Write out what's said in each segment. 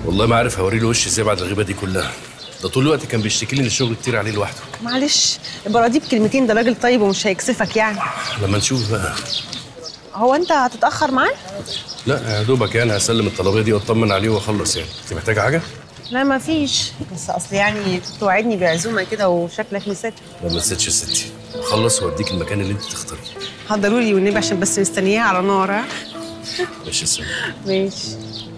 والله ما عارف هوري له وشي ازاي بعد الغيبه دي كلها ده طول الوقت كان بيشتكي لي ان الشغل كتير عليه لوحده معلش براضيه بكلمتين ده راجل طيب ومش هيكسفك يعني لما نشوف بقى هو انت هتتاخر معاه لا يا دوبك يعني هسلم الطلبيه دي واطمن عليه واخلص يعني انت محتاجه حاجه لا ما فيش بس اصل يعني كنت توعدني بعزومه كده وشكلك نسيت لا ما نسيتش يا ستي اخلص واوديك المكان اللي انت تختاريه حضروا لي والنبي عشان بس مستنياها على نار ها ماشي يا سامي ماشي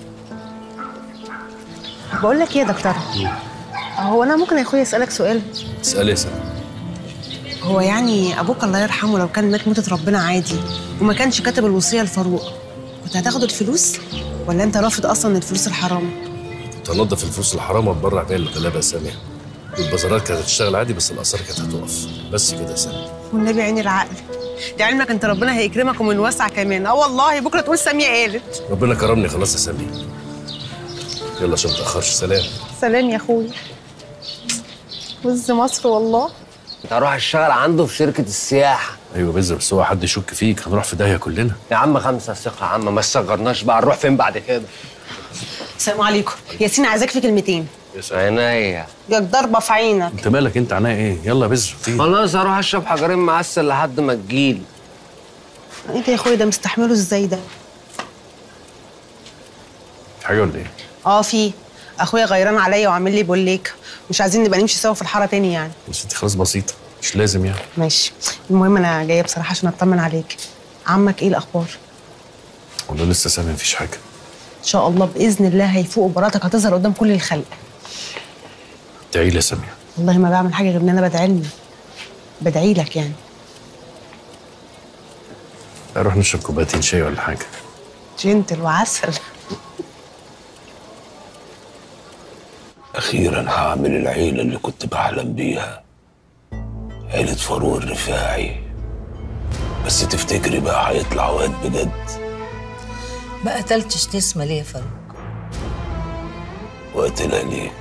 بقول لك ايه يا دكتور هو انا ممكن يا اخويا اسالك سؤال اسالي يا سامي هو يعني ابوك الله يرحمه لو كان مات موتة ربنا عادي وما كانش كاتب الوصيه لفاروق كنت هتاخد الفلوس ولا انت رافض اصلا الفلوس الحرام كنت هنضف الفلوس الحرام واتبرع بيها للغلابه يا سامي والبازارات كانت هتشتغل عادي بس الاثار كانت هتقف بس كده يا سامي والنبي عيني العقل لعلمك انت ربنا هيكرمك ومن واسع كمان اه والله بكره تقول ساميه قالت ربنا كرمني خلاص يا سامي يلا عشان ما تاخرش سلام سلام يا اخويا وز مصر والله انت هروح اشتغل عنده في شركه السياحه ايوه بس بس هو حد يشك فيك هنروح في داهيه كلنا يا عم خمسه ثقه يا عم ما صغرناش بقى نروح فين بعد كده السلام عليكم ياسين عايزاك في كلمتين عينيا جاك ضربه في عينك انت مالك انت عناية ايه يلا يا بذر في خلاص هروح اشرب حجرين معسل لحد ما تجيلي انت يا اخويا ده مستحمله ازاي ده في حاجه ولا ايه اه في اخويا غيران عليا وعامل لي بوليك مش عايزين نبقى نمشي سوا في الحاره تاني يعني يا ستي خلاص بسيطه مش لازم يعني ماشي المهم انا جايه بصراحه عشان اطمن عليك عمك ايه الاخبار والله لسه سامي مفيش حاجه ان شاء الله باذن الله هيفوق وبراتك هتظهر قدام كل الخلق ادعي لي يا ساميه والله ما بعمل حاجه غير ان انا بدعي لنا بدعي لك يعني اروح نشرب كوبايتين شاي ولا حاجه جنتل وعسل أخيرا هعمل العيلة اللي كنت بحلم بيها عيلة فاروق الرفاعي بس تفتكري بقى هيطلع واد بجد ما قتلتش نسمة ليه يا فاروق وقتلها ليه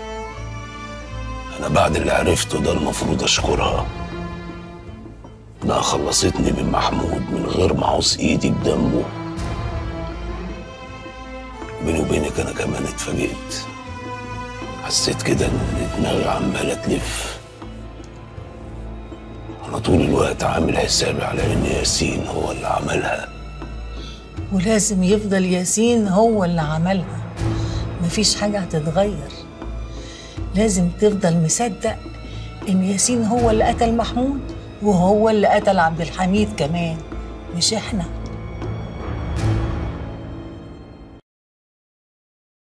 أنا بعد اللي عرفته ده المفروض أشكرها إنها خلصتني من محمود من غير ما أعوز إيدي بدمه بيني وبينك أنا كمان اتفاجئت حسيت كده إن دماغي عمالة تلف أنا طول الوقت عامل حسابي على إن ياسين هو اللي عملها ولازم يفضل ياسين هو اللي عملها مفيش حاجة هتتغير لازم تفضل مصدق إن ياسين هو اللي قتل محمود وهو اللي قتل عبد الحميد كمان مش إحنا